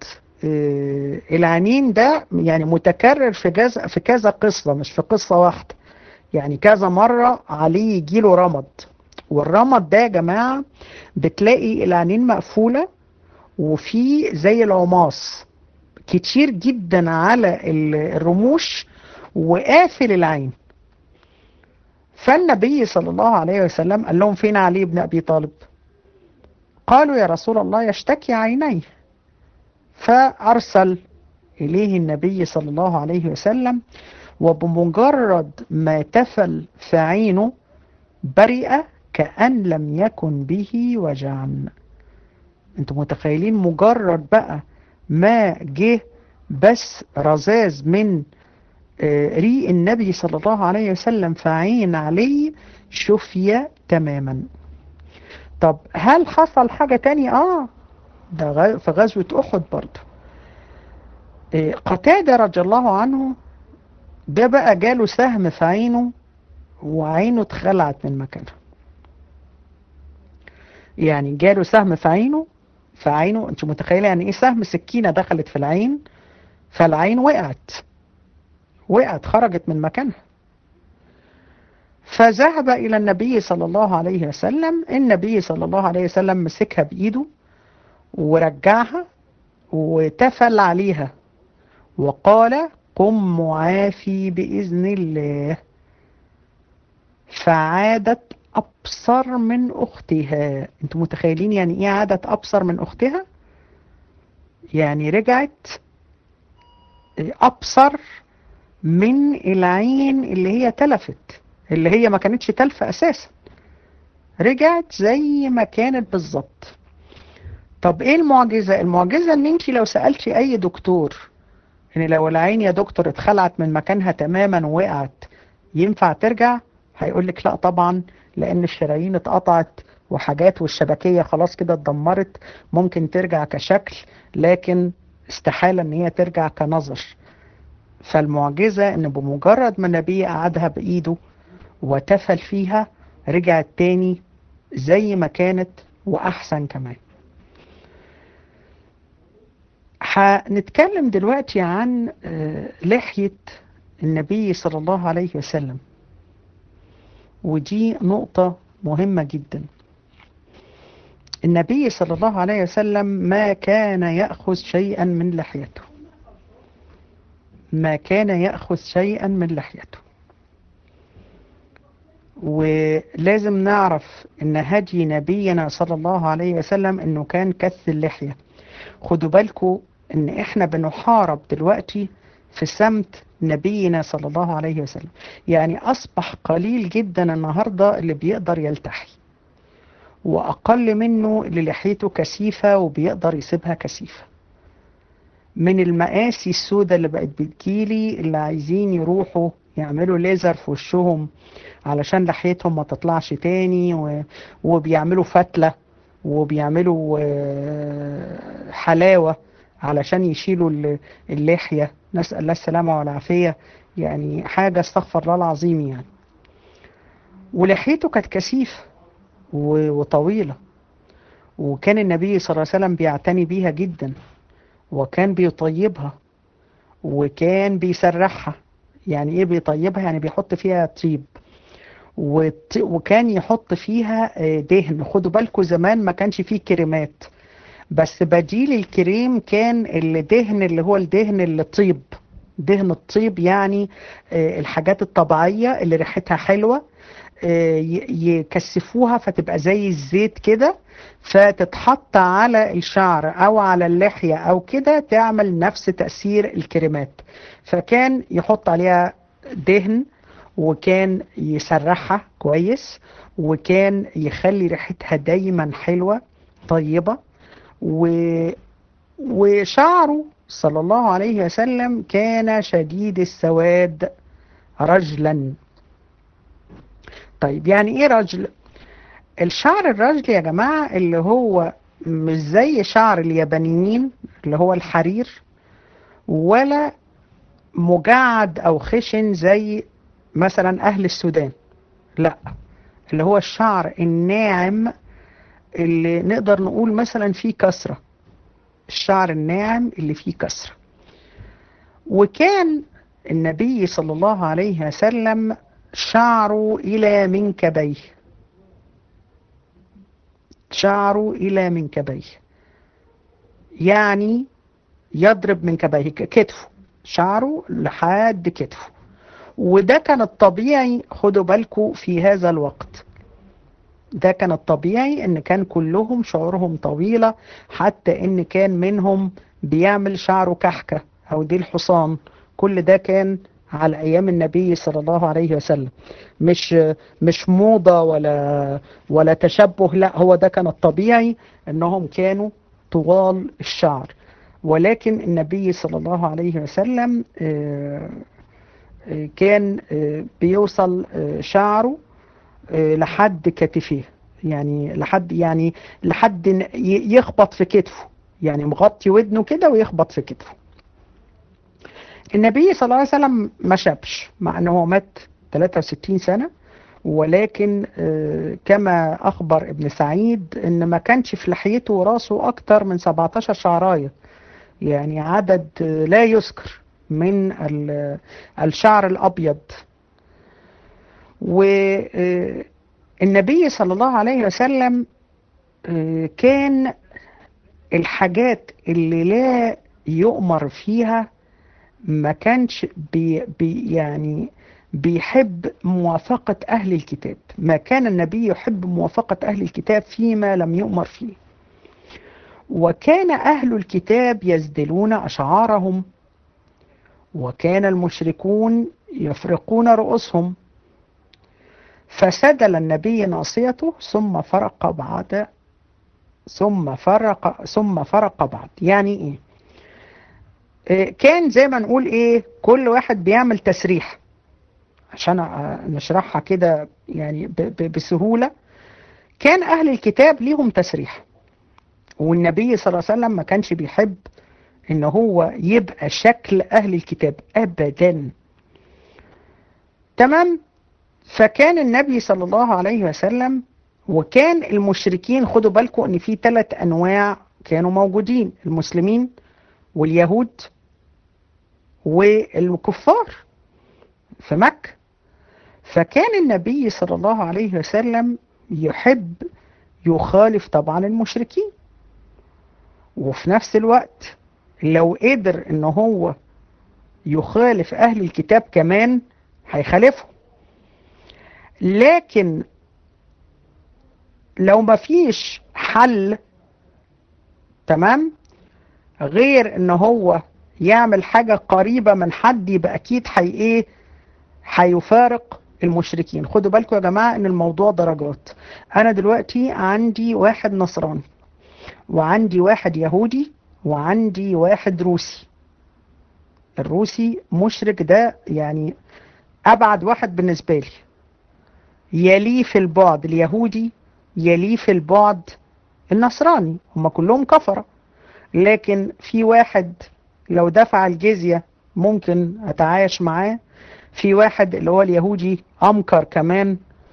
العنين ده يعني متكرر في كذا في كذا قصة مش في قصة واحدة يعني كذا مرة عليه يجيله رمض والرمض ده يا جماعة بتلاقي العنين مقفولة وفي زي العماص كتير جدا على الرموش وقافل العين فالنبي صلى الله عليه وسلم قال لهم فين علي بن أبي طالب قالوا يا رسول الله يشتكي عينيه فأرسل إليه النبي صلى الله عليه وسلم وبمجرد ما تفل في عينه برئ كأن لم يكن به وجعا انتم متخيلين مجرد بقى ما جه بس رذاذ من ريق النبي صلى الله عليه وسلم في عين علي شفي تماما طب هل حصل حاجة تانية اه ده في غزوة احد برضه إيه قتادة رضي الله عنه ده بقى جاله سهم في عينه وعينه اتخلعت من مكانها يعني جاله سهم في عينه في عينه انت متخيله يعني ايه سهم سكينة دخلت في العين فالعين وقعت وقعت خرجت من مكانها فذهب إلى النبي صلى الله عليه وسلم النبي صلى الله عليه وسلم مسكها بإيده ورجعها وتفل عليها وقال قم معافي بإذن الله فعادت أبصر من أختها أنتم متخيلين يعني إيه عادت أبصر من أختها يعني رجعت أبصر من العين اللي هي تلفت اللي هي ما كانتش تلفة أساسا رجعت زي ما كانت بالظبط طب ايه المعجزة المعجزة ان انت لو سألتي اي دكتور ان لو العين يا دكتور اتخلعت من مكانها تماما ووقعت ينفع ترجع هيقولك لا طبعا لان الشرايين اتقطعت وحاجات والشبكية خلاص كده اتدمرت ممكن ترجع كشكل لكن استحالة ان هي ترجع كنظر فالمعجزة ان بمجرد ما النبي قعدها بايده وتفل فيها رجعت تاني زي ما كانت واحسن كمان هنتكلم دلوقتي عن لحية النبي صلى الله عليه وسلم ودي نقطة مهمة جدا النبي صلى الله عليه وسلم ما كان يأخذ شيئا من لحيته ما كان يأخذ شيئا من لحيته ولازم نعرف ان هدي نبينا صلى الله عليه وسلم انه كان كث اللحية خدوا بالكم ان احنا بنحارب دلوقتي في سمت نبينا صلى الله عليه وسلم يعني اصبح قليل جدا النهاردة اللي بيقدر يلتحي واقل منه اللي لحيته كثيفة وبيقدر يسيبها كثيفة من المقاسي السوداء اللي بقت بتجيلي اللي عايزين يروحوا يعملوا ليزر في وشهم علشان لحيتهم ما تطلعش تاني و... وبيعملوا فتلة وبيعملوا آه، حلاوة علشان يشيلوا ال- اللحية نسأل الله السلامة والعافية يعني حاجة استغفر الله العظيم يعني ولحيته كانت كثيفة و- وطويلة وكان النبي صلى الله عليه وسلم بيعتني بيها جدا وكان بيطيبها وكان بيسرحها يعني ايه بيطيبها يعني بيحط فيها طيب وت- وكان يحط فيها آه، دهن خدوا بالكم زمان ما كانش فيه كريمات بس بديل الكريم كان الدهن اللي هو الدهن اللي طيب دهن الطيب يعني آه، الحاجات الطبيعية اللي ريحتها حلوة آه، ي- يكثفوها فتبقى زي الزيت كده فتتحط على الشعر او على اللحية او كده تعمل نفس تأثير الكريمات فكان يحط عليها دهن وكان يسرحها كويس وكان يخلي ريحتها دايما حلوة طيبة و... وشعره صلى الله عليه وسلم كان شديد السواد رجلا طيب يعني ايه رجل الشعر الرجل يا جماعة اللي هو مش زي شعر اليابانيين اللي هو الحرير ولا مجعد او خشن زي مثلا اهل السودان لا اللي هو الشعر الناعم اللي نقدر نقول مثلا فيه كسرة الشعر الناعم اللي فيه كسرة وكان النبي صلى الله عليه وسلم شعره إلى منكبيه شعره إلى منكبيه يعني يضرب منكبيه كتفه شعره لحد كتفه وده كان الطبيعي خدوا بالكم في هذا الوقت ده كان الطبيعي ان كان كلهم شعورهم طويلة حتى ان كان منهم بيعمل شعره كحكة او دي الحصان كل ده كان على ايام النبي صلى الله عليه وسلم مش مش موضة ولا ولا تشبه لا هو ده كان الطبيعي انهم كانوا طوال الشعر ولكن النبي صلى الله عليه وسلم آه، آه، كان آه، بيوصل آه، شعره آه، لحد كتفيه يعني لحد يعني لحد ن- ي- يخبط في كتفه يعني مغطي ودنه كده ويخبط في كتفه النبي صلى الله عليه وسلم ما شابش مع انه هو مات 63 سنة ولكن آه، كما اخبر ابن سعيد ان ما كانش في لحيته وراسه اكتر من 17 شعرايه يعني عدد آه، لا يذكر من ال- الشعر الابيض والنبي صلى الله عليه وسلم آه، كان الحاجات اللي لا يؤمر فيها ما كانش بي بي يعني بيحب موافقة أهل الكتاب ما كان النبي يحب موافقة أهل الكتاب فيما لم يؤمر فيه وكان أهل الكتاب يزدلون أشعارهم وكان المشركون يفرقون رؤوسهم فسدل النبي ناصيته ثم فرق بعد ثم فرق ثم فرق بعد يعني ايه إيه، كان زي ما نقول ايه كل واحد بيعمل تسريح عشان أ- نشرحها كده يعني ب- ب- بسهولة كان اهل الكتاب ليهم تسريح والنبي صلى الله عليه وسلم ما كانش بيحب ان هو يبقى شكل اهل الكتاب ابدا تمام فكان النبي صلى الله عليه وسلم وكان المشركين خدوا بالكم ان في ثلاث انواع كانوا موجودين المسلمين واليهود والكفار في مكة فكان النبي صلى الله عليه وسلم يحب يخالف طبعا المشركين وفي نفس الوقت لو قدر ان هو يخالف اهل الكتاب كمان هيخالفهم لكن لو ما فيش حل تمام غير ان هو يعمل حاجة قريبة من حد يبقى اكيد حي ايه هيفارق المشركين خدوا بالكم يا جماعة ان الموضوع درجات انا دلوقتي عندي واحد نصراني وعندي واحد يهودي وعندي واحد روسي الروسي مشرك ده يعني ابعد واحد بالنسبة لي يليه في البعد اليهودي يليه في البعد النصراني هم كلهم كفرة لكن في واحد لو دفع الجزية ممكن اتعايش معاه في واحد اللي هو اليهودي أمكر كمان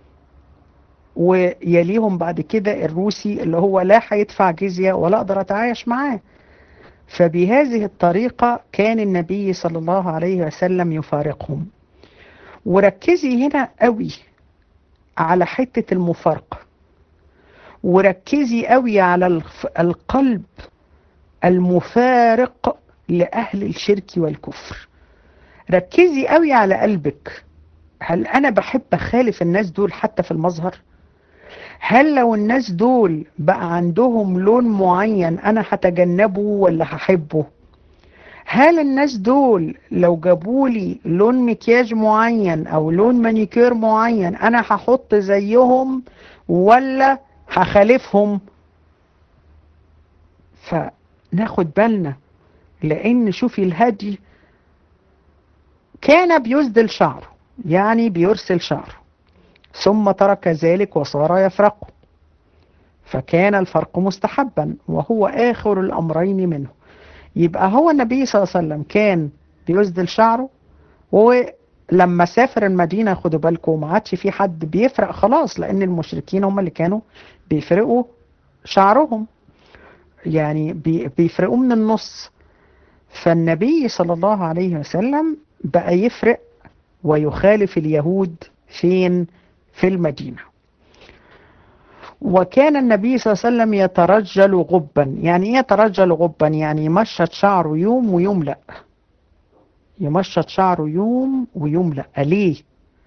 ويليهم بعد كده الروسي اللي هو لا هيدفع جزية ولا أقدر أتعايش معاه فبهذه الطريقة كان النبي صلى الله عليه وسلم يفارقهم وركزي هنا قوي على حتة المفارقة وركزي قوي على القلب المفارق لأهل الشرك والكفر ركزي قوي على قلبك هل انا بحب اخالف الناس دول حتى في المظهر هل لو الناس دول بقى عندهم لون معين انا هتجنبه ولا هحبه هل الناس دول لو جابولي لون مكياج معين او لون مانيكير معين انا هحط زيهم ولا هخالفهم فناخد بالنا لان شوفي الهدي كان بيسدل شعره يعني بيرسل شعره ثم ترك ذلك وصار يفرقه فكان الفرق مستحبا وهو آخر الأمرين منه يبقى هو النبي صلى الله عليه وسلم كان بيسدل شعره ولما سافر المدينة خدوا بالكم ما عادش في حد بيفرق خلاص لأن المشركين هم اللي كانوا بيفرقوا شعرهم يعني بيفرقوا من النص فالنبي صلى الله عليه وسلم بقى يفرق ويخالف اليهود فين في المدينة وكان النبي صلى الله عليه وسلم يترجل غبا يعني ايه يترجل غبا يعني يمشط شعره يوم ويوم لا يمشط شعره يوم ويوم لا ليه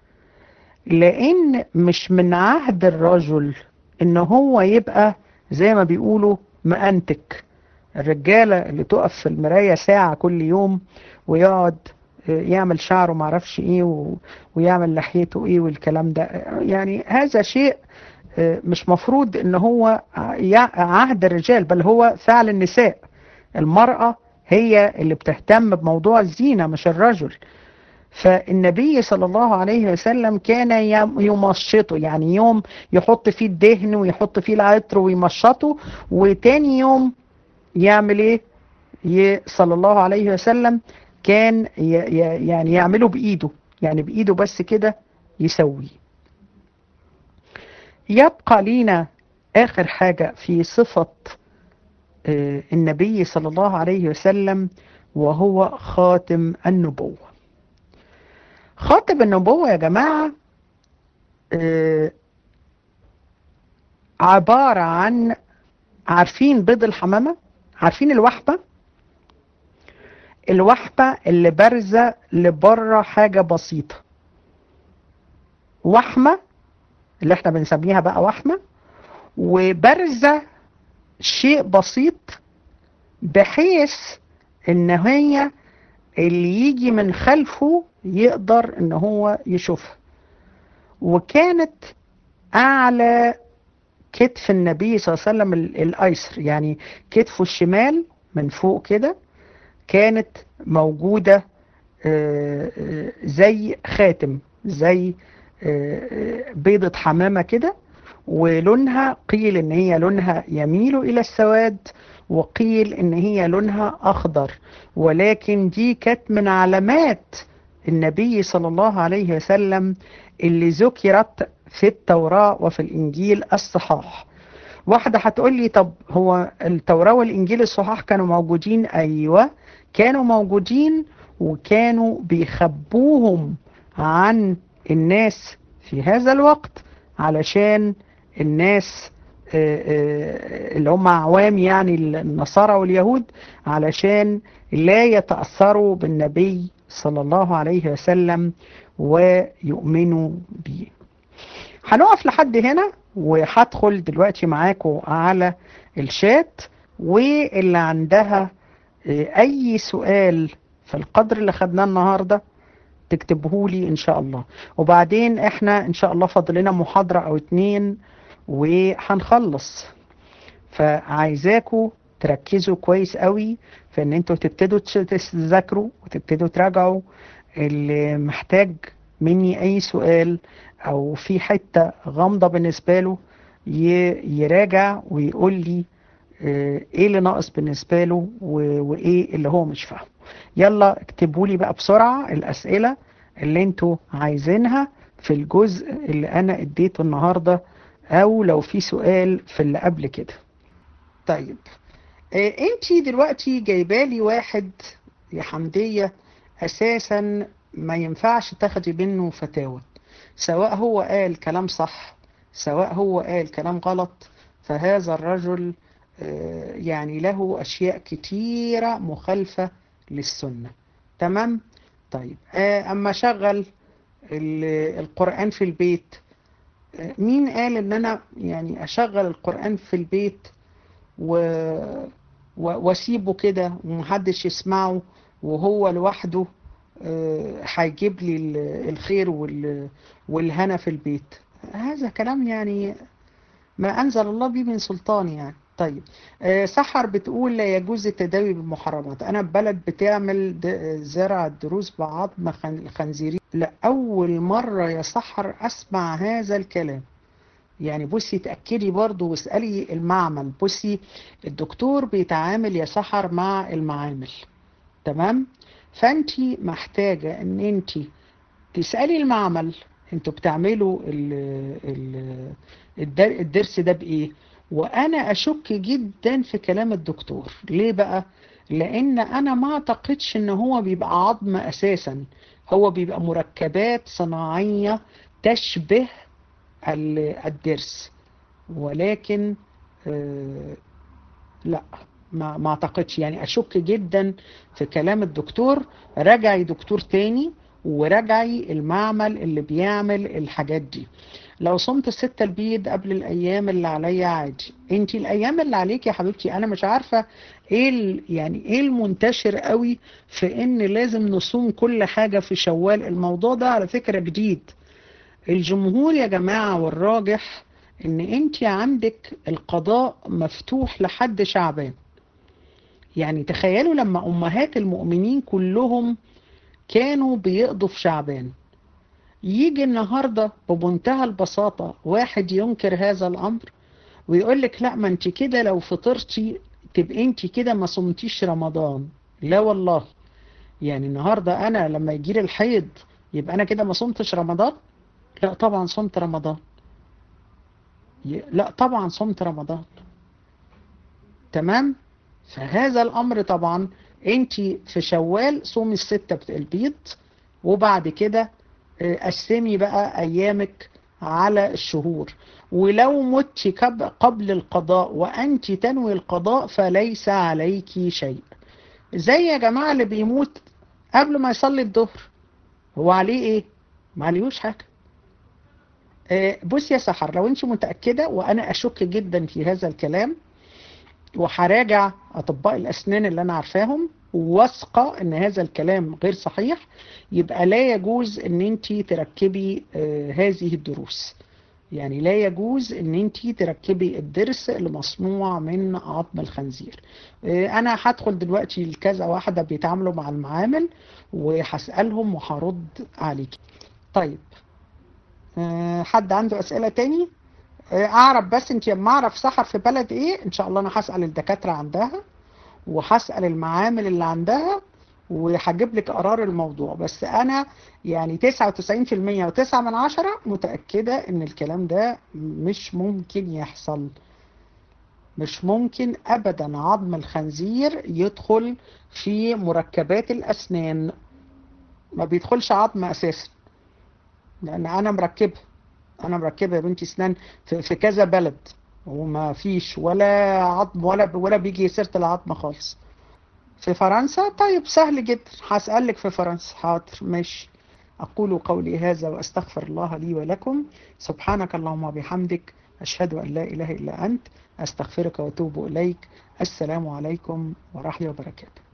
لان مش من عهد الرجل ان هو يبقى زي ما بيقولوا مأنتك الرجالة اللي تقف في المراية ساعة كل يوم ويقعد يعمل شعره معرفش ايه و... ويعمل لحيته ايه والكلام ده يعني هذا شيء مش مفروض ان هو عهد الرجال بل هو فعل النساء المرأة هي اللي بتهتم بموضوع الزينة مش الرجل فالنبي صلى الله عليه وسلم كان يمشطه يعني يوم يحط فيه الدهن ويحط فيه العطر ويمشطه وتاني يوم يعمل ايه صلى الله عليه وسلم كان يعني يعمله بإيده يعني بإيده بس كده يسوي يبقى لينا آخر حاجة في صفة النبي صلى الله عليه وسلم وهو خاتم النبوة خاتم النبوة يا جماعة عبارة عن عارفين بيض الحمامة عارفين الوحبة الوحبة اللي بارزة لبره حاجة بسيطة وحمة اللي احنا بنسميها بقى وحمة وبارزة شيء بسيط بحيث ان هي اللي يجي من خلفه يقدر ان هو يشوفها وكانت اعلى كتف النبي صلى الله عليه وسلم الايسر يعني كتفه الشمال من فوق كده كانت موجودة زي خاتم زي بيضة حمامة كده ولونها قيل ان هي لونها يميل الى السواد وقيل ان هي لونها اخضر ولكن دي كانت من علامات النبي صلى الله عليه وسلم اللي ذكرت في التوراة وفي الانجيل الصحاح واحدة هتقول لي طب هو التوراة والانجيل الصحاح كانوا موجودين ايوه كانوا موجودين وكانوا بيخبوهم عن الناس في هذا الوقت علشان الناس اللي هم عوام يعني النصارى واليهود علشان لا يتأثروا بالنبي صلى الله عليه وسلم ويؤمنوا به هنقف لحد هنا وهدخل دلوقتي معاكم على الشات واللي عندها اي سؤال في القدر اللي خدناه النهارده تكتبه لي ان شاء الله وبعدين احنا ان شاء الله فاضل لنا محاضره او اتنين وهنخلص فعايزاكوا تركزوا كويس قوي في ان انتوا تبتدوا تذاكروا وتبتدوا تراجعوا اللي محتاج مني اي سؤال او في حتة غامضة بالنسبة له يراجع ويقول لي ايه اللي ناقص بالنسبة له وايه اللي هو مش فاهمه يلا اكتبوا لي بقى بسرعة الاسئلة اللي انتوا عايزينها في الجزء اللي انا اديته النهاردة او لو في سؤال في اللي قبل كده طيب اه انتي دلوقتي جايبالي واحد يا حمدية اساسا ما ينفعش تاخدي منه فتاوى سواء هو قال كلام صح سواء هو قال كلام غلط فهذا الرجل اه يعني له اشياء كتيرة مخالفة للسنة تمام طيب اه اما شغل القرآن في البيت مين قال ان انا يعني اشغل القرآن في البيت و... واسيبه كده ومحدش يسمعه وهو لوحده هيجيب لي الخير وال... والهنا في البيت هذا كلام يعني ما انزل الله به من سلطان يعني طيب سحر بتقول لا يجوز التداوي بالمحرمات انا ببلد بتعمل زرع الدروس بعظم الخنزيرين لأول مرة يا سحر اسمع هذا الكلام يعني بصي تأكدي برضو واسألي المعمل بصي الدكتور بيتعامل يا سحر مع المعامل تمام فانتي محتاجة ان انتي تسألي المعمل انتوا بتعملوا ال ال الدرس ده بايه وانا اشك جدا في كلام الدكتور ليه بقى لان انا ما اعتقدش ان هو بيبقى عظم اساسا هو بيبقى مركبات صناعية تشبه الدرس ولكن آه لا ما ما اعتقدش يعني اشك جدا في كلام الدكتور راجعي دكتور تاني وراجعي المعمل اللي بيعمل الحاجات دي لو صمت الستة البيض قبل الايام اللي عليا عادي انت الايام اللي عليك يا حبيبتي انا مش عارفة ايه يعني ايه المنتشر قوي في ان لازم نصوم كل حاجة في شوال الموضوع ده على فكرة جديد الجمهور يا جماعة والراجح ان انت عندك القضاء مفتوح لحد شعبان يعني تخيلوا لما امهات المؤمنين كلهم كانوا بيقضوا في شعبان يجي النهاردة بمنتهى البساطة واحد ينكر هذا الامر ويقول لك لا ما انت كده لو فطرتي تبقى انت كده ما صمتيش رمضان لا والله يعني النهاردة انا لما يجي لي الحيض يبقى انا كده ما صمتش رمضان لا طبعا صمت رمضان لا طبعا صمت رمضان تمام فهذا الامر طبعا انت في شوال صومي الستة البيض وبعد كده قسمي بقى ايامك على الشهور ولو مت قبل القضاء وانت تنوي القضاء فليس عليك شيء زي يا جماعة اللي بيموت قبل ما يصلي الظهر هو عليه ايه ما عليهوش حاجة بص يا سحر لو انت متأكدة وانا اشك جدا في هذا الكلام وهراجع اطباء الاسنان اللي انا عارفاهم واثقة ان هذا الكلام غير صحيح يبقى لا يجوز ان انت تركبي آه هذه الدروس يعني لا يجوز ان انت تركبي الضرس اللي مصنوع من عظم الخنزير آه انا هدخل دلوقتي لكذا واحدة بيتعاملوا مع المعامل وهسألهم وهرد عليك طيب آه حد عنده اسئلة تاني اعرف بس انت لما اعرف سحر في بلد ايه ان شاء الله انا هسأل الدكاترة عندها وهسأل المعامل اللي عندها وهجيب لك قرار الموضوع بس انا يعني 99% وتسعة من عشرة متأكدة ان الكلام ده مش ممكن يحصل مش ممكن ابدا عظم الخنزير يدخل في مركبات الاسنان ما بيدخلش عظم اساسا لان انا مركبه انا مركبه يا بنتي اسنان في, في كذا بلد وما فيش ولا عظم ولا ولا بيجي سيره العظم خالص في فرنسا طيب سهل جدا هسألك في فرنسا حاضر ماشي أقول قولي هذا وأستغفر الله لي ولكم سبحانك اللهم وبحمدك أشهد أن لا إله إلا أنت أستغفرك وأتوب إليك السلام عليكم ورحمة الله وبركاته